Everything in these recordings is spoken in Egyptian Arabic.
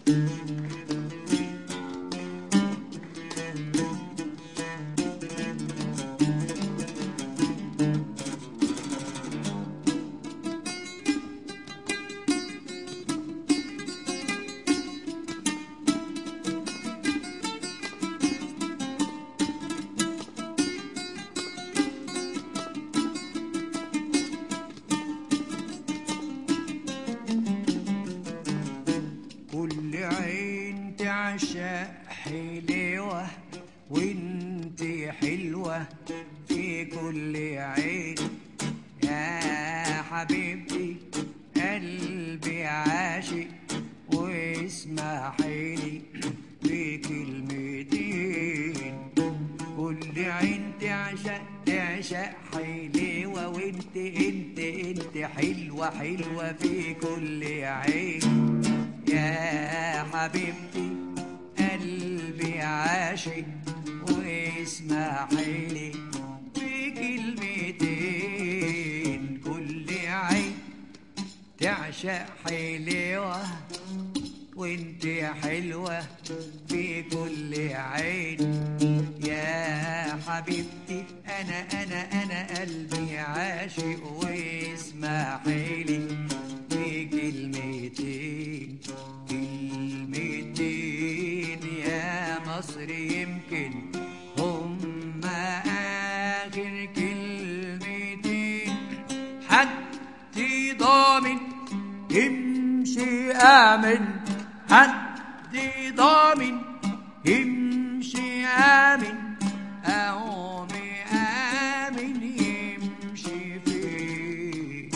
كل عين تعشق حلوة وانت حلوة في كل عين يا حبيبتي قلبي عاشق واسمحي لي بكلمتين كل عين تعشق تعشق حلوة وانت انت انت حلوة حلوة في كل عين يا حبيبتي قلبي عاشق واسمحي لي بكلمتين كل عين تعشق حلوة وانت حلوة في كل عين يا حبيبتي انا انا انا قلبي عاشق واسمحي لي بكلمتين كلمتين يا مصر يمكن هم آخر كلمتين حد ضامن امشي آمن حد ضامن امشي آمن أقوم آمن يمشي فين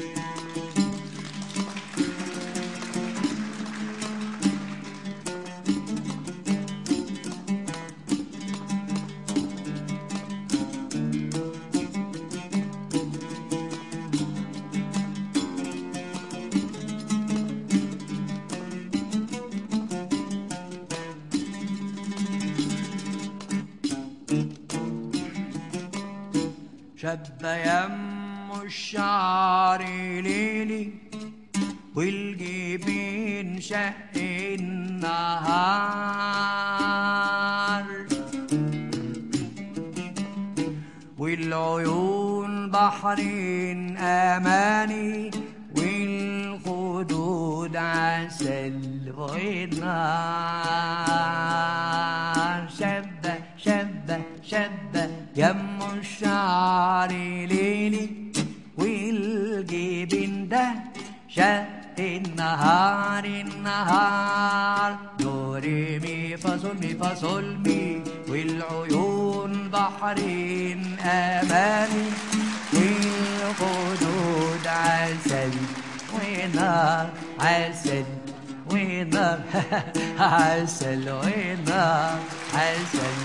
شب يم الشعر ليلي والجبين شق النهار والعيون بحرين أماني والخدود عسل ونار شبة شبة شبة يم الشعر ليلي والجبين ده شق النهار النهار دوري مي فاصول مي فاصول مي والعيون بحرين أمامي والخدود عسل ونار عسل ونار عسل ونار عسل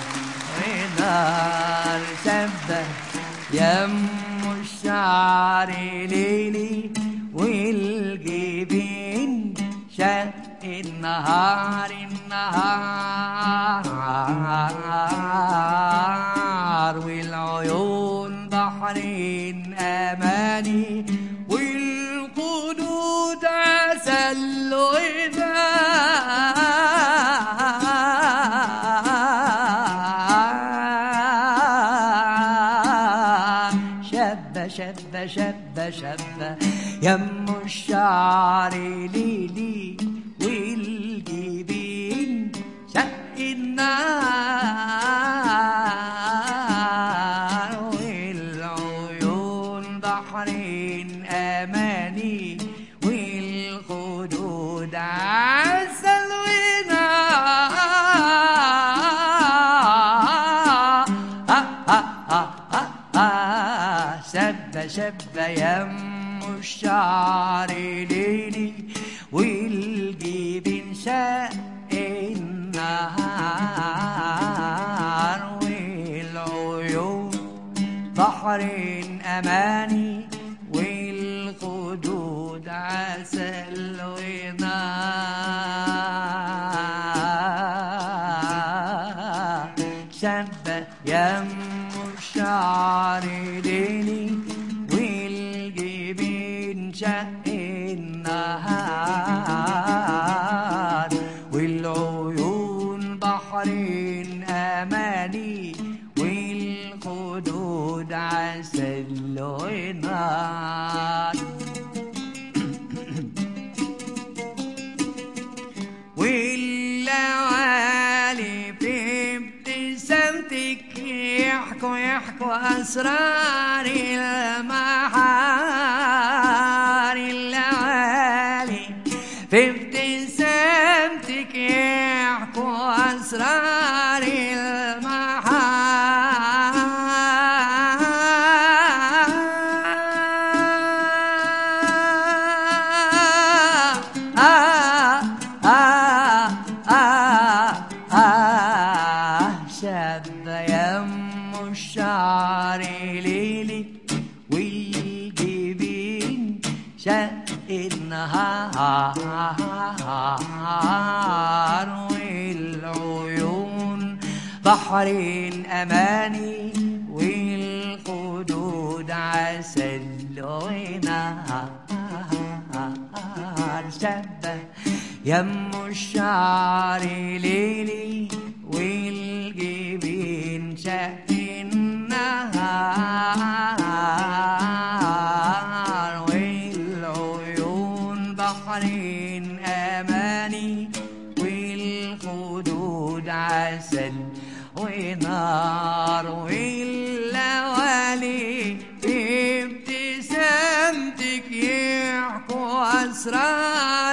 ونار شبه يم الشعر ليلي والجبين شق النهار النهار والعيون بحرين أماني والقدود عسل ونار شبة شبة شبة شبة يم الشعر ليلي والجبين شق النار والعيون بحرين أماني والخدود عسل ونار شبة شبة يم الشعر ليلي والجبين شق النهار والعيون بحرين أماني والخدود عسل ونار شبة يم الشعر ليلي والجبين شق النهار العناد واللوالي في ابتسامتك يحكوا يحكوا أسرار المحار اللوالي في ابتسامتك يحكوا أسرار المحار آه آه آه آه شاب يم الشعر ليلي والجبين شق النهار والعيون بحرين أماني والخدود عسل ونهار شبه يم الشعر ليلي والجبين شق النهار والعيون بحرين أماني والخدود عسل ونار واللوالي في ابتسامتك يحكوا أسرار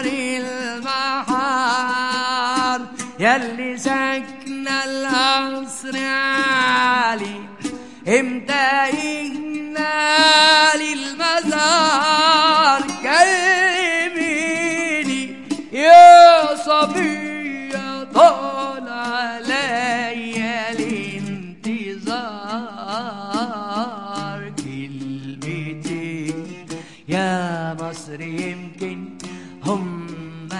البحار يلي ساكنة القصر عالي امتى ينالي المزار كلميني يا صبية طال عليا الانتظار كلمتين يا مصر يمكن هم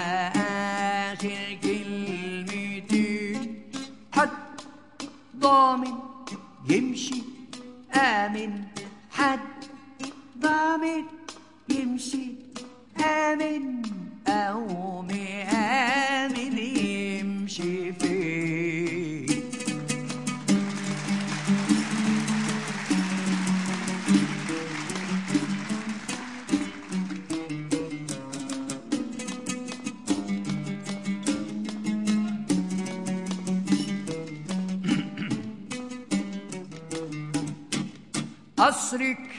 آخر كلمتين حد ضامن يمشي آمن حد ضامن يمشي آمن أو مآمن يمشي فين قصرك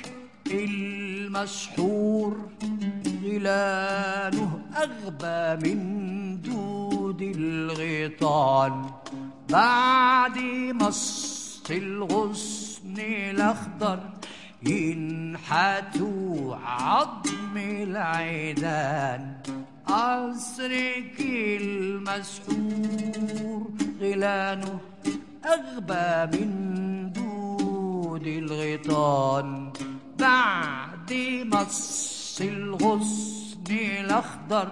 المسحور غلانه أغبى من دود الغيطان بعد مص الغصن الأخضر ينحتوا عظم العيدان قصرك المسحور غلانه أغبى من دود الغيطان بعد مص الغصن الأخضر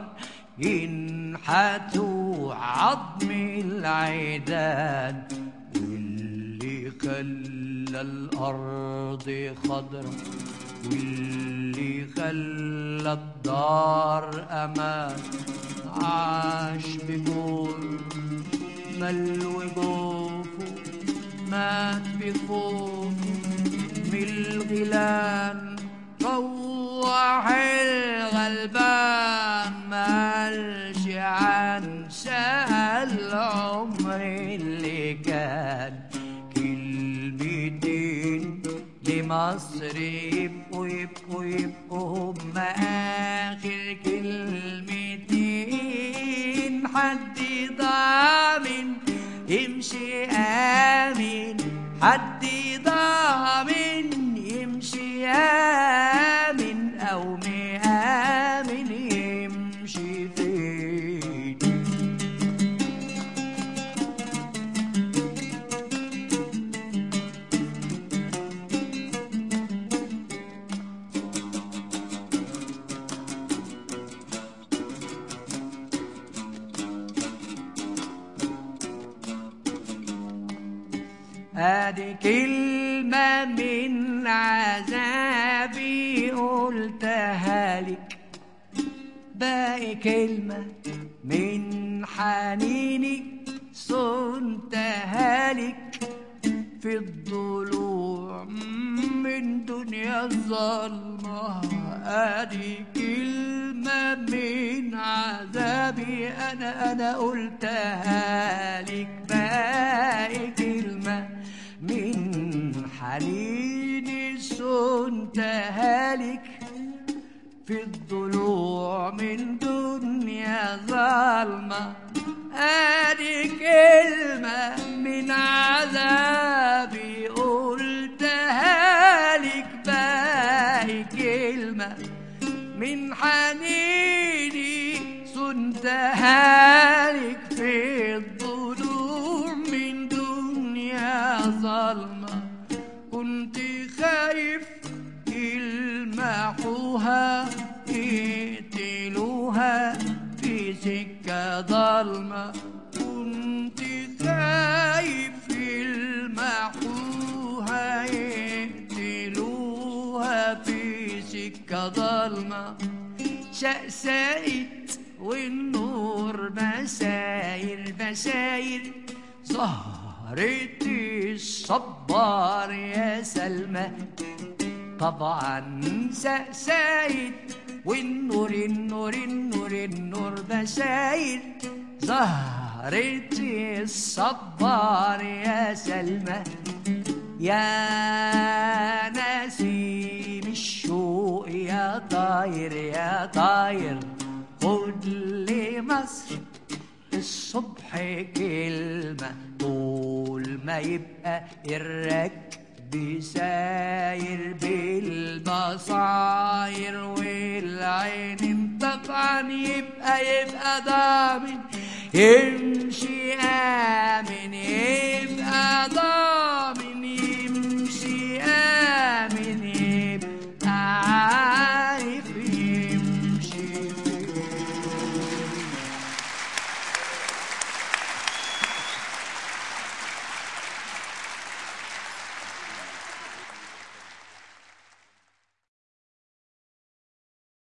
ينحتوا عظم العيدان واللي خلى الأرض خضرا واللي خلى الدار أمان عاش بجور ملو جوفه مات بخوفه من الغلان روح الغلبان مالش عن سهل العمر اللي كان كلمتين لمصر يبقوا يبقوا يبقوا هم آخر كلمتين حد ضامن يمشي آمين حد ضامن يمشي آمن أو مآمن يمشي فين ادي كلمة من عذابي قلتها لك باقي كلمة من حنيني صنتها لك في الضلوع من دنيا دنيا ظلمة ادي كلمة من عذابي انا انا قلتها لك باقي كلمة من حنيني سنتها لك في الضلوع من دنيا ظلمة ادي كلمة من عذابي قلتها لك باقي كلمة من حنيني سنتها لك في الضلوع من دنيا ظلمة كنت خايف يلمحوها يقتلوها في سكة ضلمة كنت خايف يلمحوها يقتلوها في سكة ضلمة شقسقت والنور مساير مساير ظهرت الصبار يا سلمى طبعا سقسايد والنور النور النور النور بشاير ظهرت الصبار يا سلمى يا نسيم الشوق يا طاير يا طاير خد لي مصر الصبح كلمة طول ما يبقى الركب ساير بالبصاير والعين طبعا يبقى يبقى ضامن إن